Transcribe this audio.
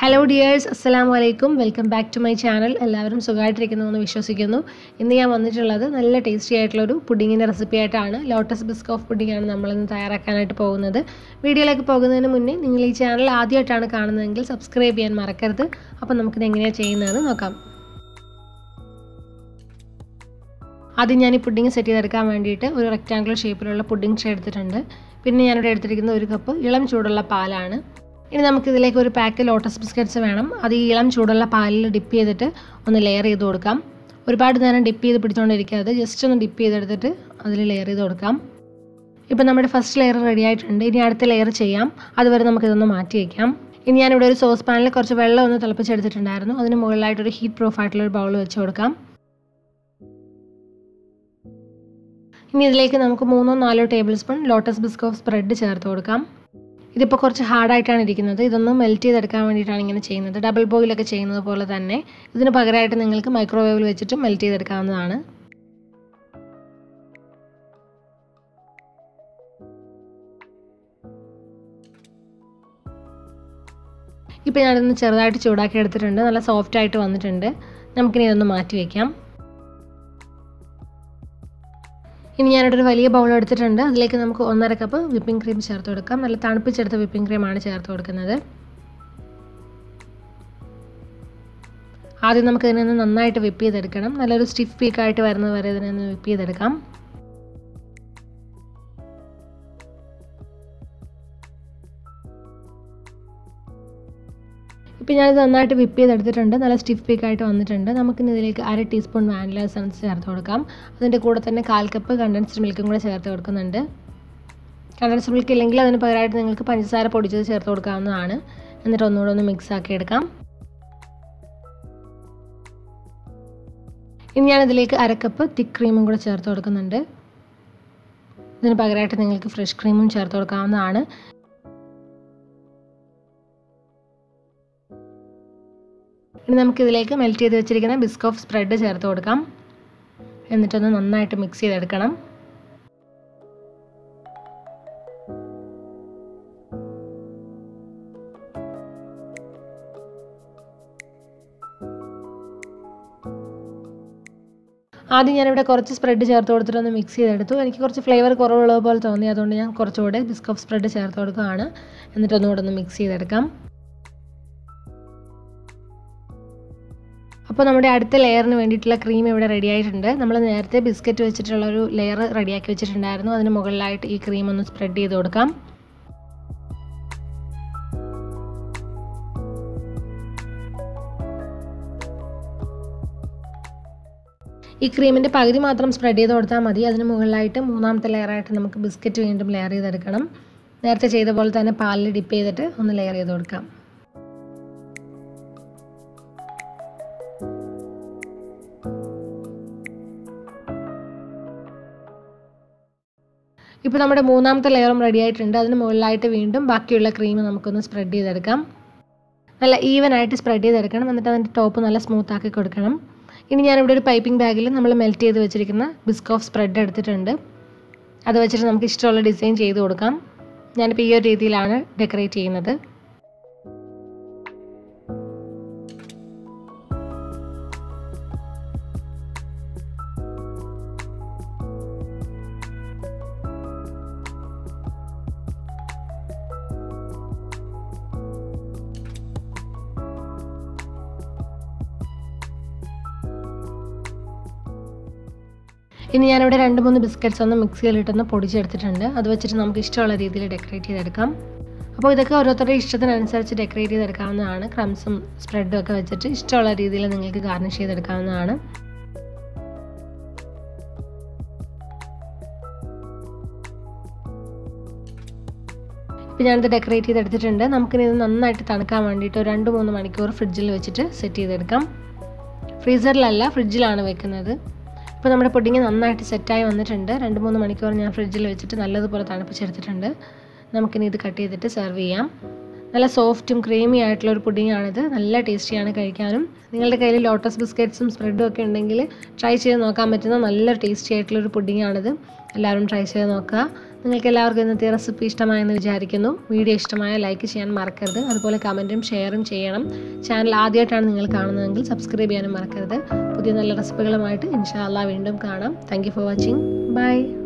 hello dears അസ്സലാമു അലൈക്കും welcome back to my channel എല്ലാവരും സുഖമായിട്ടിരിക്കുന്നു എന്ന് വിശ്വസിക്കുന്നു ഇന്ന് ഞാൻ വന്നിട്ടുള്ളത് നല്ല ടേസ്റ്റി ആയിട്ടുള്ളൊരു പുഡിങ്ങിൻ്റെ റെസിപ്പി ആയിട്ടാണ് ലോട്ടസ് ബിസ്ക് ഓഫ് പുഡിങ്ങാണ് നമ്മളിന്ന് തയ്യാറാക്കാനായിട്ട് പോകുന്നത് വീഡിയോയിലേക്ക് പോകുന്നതിന് മുന്നേ നിങ്ങൾ ഈ ചാനൽ ആദ്യമായിട്ടാണ് കാണുന്നതെങ്കിൽ സബ്സ്ക്രൈബ് ചെയ്യാൻ മറക്കരുത് അപ്പോൾ നമുക്കിത് എങ്ങനെയാണ് ചെയ്യുന്നതെന്ന് നോക്കാം ആദ്യം ഞാൻ ഈ പുഡിങ് സെറ്റ് ചെയ്തെടുക്കാൻ വേണ്ടിയിട്ട് ഒരു റെക്റ്റാങ്കുലർ ഷേപ്പിലുള്ള പുഡിങ് ട്രേ എടുത്തിട്ടുണ്ട് പിന്നെ ഞാനിവിടെ എടുത്തിരിക്കുന്ന ഒരു കപ്പ് ഇളം ചൂടുള്ള പാലാണ് ഇനി നമുക്കിതിലേക്ക് ഒരു പാക്ക് ലോട്ടസ് ബിസ്ക്കറ്റ്സ് വേണം അത് ഈ ഇളം ചൂടുള്ള പാലിൽ ഡിപ്പ് ചെയ്തിട്ട് ഒന്ന് ലെയർ ചെയ്ത് കൊടുക്കാം ഒരുപാട് നേരം ഡിപ്പ് ചെയ്ത് പിടിച്ചുകൊണ്ടിരിക്കാതെ ജസ്റ്റ് ഒന്ന് ഡിപ്പ് ചെയ്തെടുത്തിട്ട് അതിൽ ലെയർ ചെയ്ത് കൊടുക്കാം ഇപ്പം നമ്മുടെ ഫസ്റ്റ് ലെയർ റെഡി ആയിട്ടുണ്ട് ഇനി അടുത്ത ലെയർ ചെയ്യാം അതുവരെ നമുക്കിതൊന്ന് മാറ്റി വയ്ക്കാം ഇനി ഞാനിവിടെ ഒരു സോസ് പാനിൽ കുറച്ച് വെള്ളം ഒന്ന് തിളപ്പിച്ചെടുത്തിട്ടുണ്ടായിരുന്നു അതിന് മുകളിലായിട്ടൊരു ഹീറ്റ് പ്രൂഫ് ആയിട്ടുള്ള ഒരു ബൗൾ വെച്ച് കൊടുക്കാം ഇനി ഇതിലേക്ക് നമുക്ക് മൂന്നോ നാലോ tablespoon Lotus Biscoff spread ചേർത്ത് കൊടുക്കാം ഇതിപ്പോൾ കുറച്ച് ഹാർഡായിട്ടാണ് ഇരിക്കുന്നത് ഇതൊന്ന് മെൽറ്റ് ചെയ്തെടുക്കാൻ വേണ്ടിയിട്ടാണ് ഇങ്ങനെ ചെയ്യുന്നത് ഡബിൾ ബോയിലൊക്കെ ചെയ്യുന്നത് പോലെ തന്നെ ഇതിന് പകരമായിട്ട് നിങ്ങൾക്ക് മൈക്രോവേവിൽ വെച്ചിട്ട് മെൽറ്റ് ചെയ്തെടുക്കാവുന്നതാണ് ഇപ്പോൾ ഞാനിതൊന്ന് ചെറുതായിട്ട് ചൂടാക്കി എടുത്തിട്ടുണ്ട് നല്ല സോഫ്റ്റ് ആയിട്ട് വന്നിട്ടുണ്ട് നമുക്കിനി ഇതൊന്ന് മാറ്റി വയ്ക്കാം ഇനി ഞാനിവിടെ ഒരു വലിയ ബൗൾ എടുത്തിട്ടുണ്ട് അതിലേക്ക് നമുക്ക് ഒന്നര കപ്പ് വിപ്പിംഗ് ക്രീം ചേർത്ത് കൊടുക്കാം നല്ല തണുപ്പിച്ചെടുത്ത വിപ്പിംഗ് ക്രീമാണ് ചേർത്ത് കൊടുക്കുന്നത് ആദ്യം നമുക്ക് ഇതിനൊന്ന് നന്നായിട്ട് വിപ്പ് ചെയ്തെടുക്കണം നല്ലൊരു സ്റ്റിഫ് പീക്കായിട്ട് വരുന്നത് വരെ ഇതിനൊന്ന് വിപ്പ് ചെയ്തെടുക്കാം ഇപ്പോൾ ഞാനിത് നന്നായിട്ട് വിപ്പ് ചെയ്തെടുത്തിട്ടുണ്ട് നല്ല സ്റ്റിഫ് പീക്കായിട്ട് വന്നിട്ടുണ്ട് നമുക്കിനി ഇതിലേക്ക് അര ടീസ്പൂൺ വാനില എസൻസ് ചേർത്ത് കൊടുക്കാം അതിൻ്റെ കൂടെ തന്നെ കാൽ കപ്പ് കണ്ടൻസ്ഡ് മിൽക്കും കൂടെ ചേർത്ത് കൊടുക്കുന്നുണ്ട് കണ്ടൻസ്ഡ് മിൽക്ക് ഇല്ലെങ്കിൽ അതിന് പകരമായിട്ട് നിങ്ങൾക്ക് പഞ്ചസാര പൊടിച്ചത് ചേർത്ത് കൊടുക്കാവുന്നതാണ് എന്നിട്ട് ഒന്നുകൂടെ ഒന്ന് മിക്സ് ആക്കി എടുക്കാം ഇനി ഞാനിതിലേക്ക് അര കപ്പ് തിക്ക് ക്രീമും കൂടെ ചേർത്ത് കൊടുക്കുന്നുണ്ട് ഇതിന് പകരമായിട്ട് നിങ്ങൾക്ക് ഫ്രഷ് ക്രീമും ചേർത്ത് കൊടുക്കാവുന്നതാണ് ഇനി നമുക്കിതിലേക്ക് മെൽറ്റ് ചെയ്ത് വെച്ചിരിക്കുന്ന ബിസ്ക് ഓഫ് സ്പ്രെഡ് ചേർത്ത് കൊടുക്കാം എന്നിട്ടൊന്ന് നന്നായിട്ട് മിക്സ് ചെയ്തെടുക്കണം ആദ്യം ഞാനിവിടെ കുറച്ച് സ്പ്രെഡ് ചേർത്ത് കൊടുത്തിട്ടൊന്ന് മിക്സ് ചെയ്തെടുത്തു എനിക്ക് കുറച്ച് ഫ്ലേവർ കുറവുള്ളത് പോലെ തോന്നി അതുകൊണ്ട് ഞാൻ കുറച്ചുകൂടെ ബിസ്ക് ഓഫ് സ്പ്രെഡ് ചേർത്ത് കൊടുക്കുകയാണ് എന്നിട്ടൊന്നുകൂടെ ഒന്ന് മിക്സ് ചെയ്തെടുക്കാം അപ്പോൾ നമ്മുടെ അടുത്ത ലെയറിന് വേണ്ടിയിട്ടുള്ള ക്രീം ഇവിടെ റെഡി ആയിട്ടുണ്ട് നമ്മൾ നേരത്തെ ബിസ്ക്കറ്റ് വെച്ചിട്ടുള്ള ഒരു ലെയർ റെഡിയാക്കി വെച്ചിട്ടുണ്ടായിരുന്നു അതിന് മുകളിലായിട്ട് ഈ ക്രീം ഒന്ന് സ്പ്രെഡ് ചെയ്ത് കൊടുക്കാം ഈ ക്രീമിൻ്റെ പകുതി മാത്രം സ്പ്രെഡ് ചെയ്ത് കൊടുത്താൽ മതി അതിന് മുകളിലായിട്ട് മൂന്നാമത്തെ ലെയറായിട്ട് നമുക്ക് ബിസ്ക്കറ്റ് വീണ്ടും ലെയർ ചെയ്തെടുക്കണം നേരത്തെ ചെയ്ത പോലെ തന്നെ പാലിൽ ഡിപ്പ് ചെയ്തിട്ട് ഒന്ന് ലെയർ ചെയ്ത് കൊടുക്കാം ഇപ്പോൾ നമ്മുടെ മൂന്നാമത്തെ ലെയറും റെഡി ആയിട്ടുണ്ട് അതിന് മുകളിലായിട്ട് വീണ്ടും ബാക്കിയുള്ള ക്രീം നമുക്കൊന്ന് സ്പ്രെഡ് ചെയ്തെടുക്കാം നല്ല ഈവൻ ആയിട്ട് സ്പ്രെഡ് ചെയ്തെടുക്കണം എന്നിട്ട് അതിൻ്റെ ടോപ്പ് നല്ല സ്മൂത്ത് ആക്കി കൊടുക്കണം ഇനി ഞാനിവിടെ ഒരു പൈപ്പിംഗ് ബാഗിൽ നമ്മൾ മെൽറ്റ് ചെയ്ത് വെച്ചിരിക്കുന്ന ബിസ്ക് ഓഫ് സ്പ്രെഡ് എടുത്തിട്ടുണ്ട് അത് വെച്ചിട്ട് നമുക്ക് ഇഷ്ടമുള്ള ഡിസൈൻ ചെയ്ത് കൊടുക്കാം ഞാനിപ്പോൾ ഈ ഒരു രീതിയിലാണ് ഡെക്കറേറ്റ് ചെയ്യുന്നത് ഇനി ഞാനിവിടെ രണ്ട് മൂന്ന് ബിസ്ക്കറ്റ്സ് ഒന്ന് മിക്സിയിലിട്ടൊന്ന് പൊടിച്ചെടുത്തിട്ടുണ്ട് അത് വെച്ചിട്ട് നമുക്ക് ഇഷ്ടമുള്ള രീതിയിൽ ഡെക്കറേറ്റ് ചെയ്തെടുക്കാം അപ്പോൾ ഇതൊക്കെ ഓരോരുത്തരുടെ ഇഷ്ടത്തിനനുസരിച്ച് ഡെക്കറേറ്റ് ചെയ്തെടുക്കാവുന്നതാണ് ക്രംസും സ്പ്രെഡും ഒക്കെ വെച്ചിട്ട് ഇഷ്ടമുള്ള രീതിയിൽ നിങ്ങൾക്ക് ഗാർണിഷ് ചെയ്തെടുക്കാവുന്നതാണ് ഇപ്പോൾ ഞാനിത് ഡെക്കറേറ്റ് ചെയ്തെടുത്തിട്ടുണ്ട് നമുക്കിനി ഇത് നന്നായിട്ട് തണുക്കാൻ വേണ്ടിയിട്ട് ഒരു രണ്ട് മൂന്ന് മണിക്കൂർ ഫ്രിഡ്ജിൽ വെച്ചിട്ട് സെറ്റ് ചെയ്തെടുക്കാം ഫ്രീസറിലല്ല ഫ്രിഡ്ജിലാണ് വെക്കുന്നത് ഇപ്പോൾ നമ്മുടെ പുഡിങ് നന്നായിട്ട് സെറ്റായി വന്നിട്ടുണ്ട് രണ്ട് മൂന്ന് മണിക്കൂർ ഞാൻ ഫ്രിഡ്ജിൽ വെച്ചിട്ട് നല്ലതുപോലെ തണുപ്പിച്ചെടുത്തിട്ടുണ്ട് നമുക്കിനി ഇത് കട്ട് ചെയ്തിട്ട് സെർവ് ചെയ്യാം നല്ല സോഫ്റ്റും ക്രീമി ആയിട്ടുള്ള ഒരു പുഡിങ്ങാണിത് നല്ല ടേസ്റ്റിയാണ് കഴിക്കാനും നിങ്ങളുടെ കയ്യിൽ ലോട്ടസ് ബിസ്ക്കറ്റ്സും സ്പ്രെഡും ഒക്കെ ഉണ്ടെങ്കിൽ ട്രൈ ചെയ്ത് നോക്കാൻ പറ്റുന്ന നല്ല ടേസ്റ്റി ആയിട്ടുള്ള ഒരു പുഡിങ്ങാണിത് എല്ലാവരും ട്രൈ ചെയ്ത് നോക്കുക നിങ്ങൾക്ക് എല്ലാവർക്കും ഇന്നത്തെ റെസിപ്പി ഇഷ്ടമായെന്ന് വിചാരിക്കുന്നു വീഡിയോ ഇഷ്ടമായ ലൈക്ക് ചെയ്യാൻ മറക്കരുത് അതുപോലെ കമൻറ്റും ഷെയറും ചെയ്യണം ചാനൽ ആദ്യമായിട്ടാണ് നിങ്ങൾ കാണുന്നതെങ്കിൽ സബ്സ്ക്രൈബ് ചെയ്യാനും മറക്കരുത് പുതിയ നല്ല റെസിപ്പികളുമായിട്ട് ഇൻഷാ അല്ലാ വീണ്ടും കാണാം താങ്ക് ഫോർ വാച്ചിങ് ബൈ